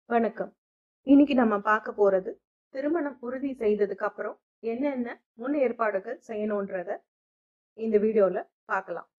வணக்கம் இன்னைக்கு நம்ம பார்க்க போறது திருமணம் உறுதி செய்ததுக்கு அப்புறம் என்னென்ன முன் ஏற்பாடுகள் செய்யணுன்றத இந்த வீடியோல பார்க்கலாம்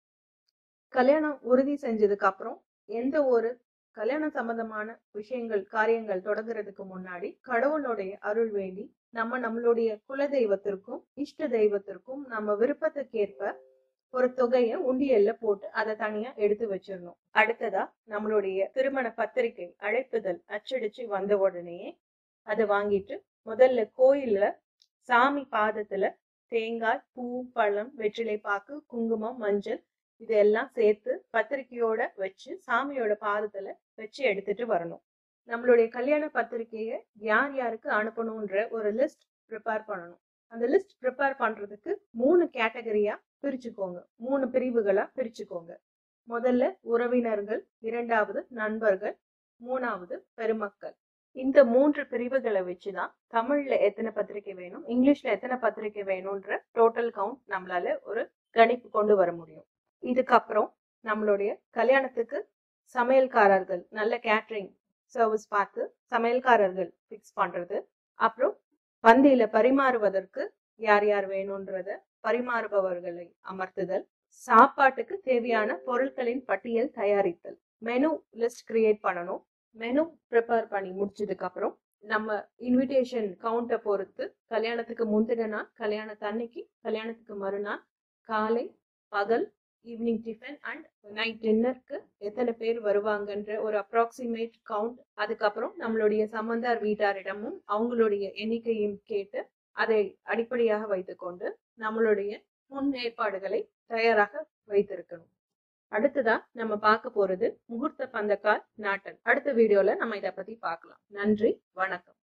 கல்யாணம் உறுதி செஞ்சதுக்கு அப்புறம் எந்த ஒரு கல்யாணம் சம்பந்தமான விஷயங்கள் காரியங்கள் தொடங்குறதுக்கு முன்னாடி கடவுளுடைய அருள் வேண்டி நம்ம நம்மளுடைய குல தெய்வத்திற்கும் இஷ்ட தெய்வத்திற்கும் நம்ம விருப்பத்துக்கேற்ப ஒரு தொகையை உண்டியல்ல போட்டு அதை தனியா எடுத்து வச்சிடணும் அடுத்ததா நம்மளுடைய திருமண பத்திரிகை அழைப்புதல் அச்சடிச்சு வந்த உடனேயே அதை வாங்கிட்டு முதல்ல கோயில்ல சாமி பாதத்துல தேங்காய் பூ பழம் வெற்றிலை பாக்கு குங்குமம் மஞ்சள் இதெல்லாம் சேர்த்து பத்திரிக்கையோட வச்சு சாமியோட பாதத்துல வச்சு எடுத்துட்டு வரணும் நம்மளுடைய கல்யாண பத்திரிக்கையை யார் யாருக்கு அனுப்பணும்ன்ற ஒரு லிஸ்ட் ப்ரிப்பேர் பண்ணணும் அந்த லிஸ்ட் ப்ரிப்பேர் பண்றதுக்கு மூணு கேட்டகரியா பிரிச்சுக்கோங்க மூணு பிரிவுகளா பிரிச்சுக்கோங்க முதல்ல உறவினர்கள் இரண்டாவது நண்பர்கள் மூணாவது பெருமக்கள் இந்த மூன்று பிரிவுகளை வச்சுதான் தமிழ்ல எத்தனை பத்திரிக்கை வேணும் இங்கிலீஷ்ல எத்தனை பத்திரிக்கை வேணும்ன்ற டோட்டல் கவுண்ட் நம்மளால ஒரு கணிப்பு கொண்டு வர முடியும் இதுக்கப்புறம் நம்மளுடைய கல்யாணத்துக்கு சமையல்காரர்கள் நல்ல கேட்டரிங் சர்வீஸ் பார்த்து சமையல்காரர்கள் ஃபிக்ஸ் பண்றது அப்புறம் பந்தியில பரிமாறுவதற்கு யார் யார் வேணும்ன்றத பரிமாறுபவர்களை அமர்த்துதல் சாப்பாட்டுக்கு தேவையான பொருட்களின் பட்டியல் தயாரித்தல் மெனு லிஸ்ட் கிரியேட் பண்ணணும் மெனு ப்ரிப்பேர் பண்ணி முடிச்சதுக்கு அப்புறம் நம்ம இன்விடேஷன் கவுண்ட்டை பொறுத்து கல்யாணத்துக்கு முந்தின நாள் கல்யாணத்தன்னைக்கு கல்யாணத்துக்கு மறுநாள் காலை பகல் ஈவினிங் டிஃபன் அண்ட் நைட் டின்னருக்கு எத்தனை பேர் வருவாங்கன்ற ஒரு அப்ராக்சிமேட் கவுண்ட் அதுக்கப்புறம் நம்மளுடைய சம்பந்தார் வீட்டாரிடமும் அவங்களுடைய எண்ணிக்கையும் கேட்டு அதை அடிப்படையாக வைத்துக்கொண்டு நம்மளுடைய முன் ஏற்பாடுகளை தயாராக வைத்திருக்கணும் அடுத்ததா நம்ம பார்க்க போறது முகூர்த்த பந்தக்கால் நாட்டன் அடுத்த வீடியோல நம்ம இதை பத்தி பார்க்கலாம் நன்றி வணக்கம்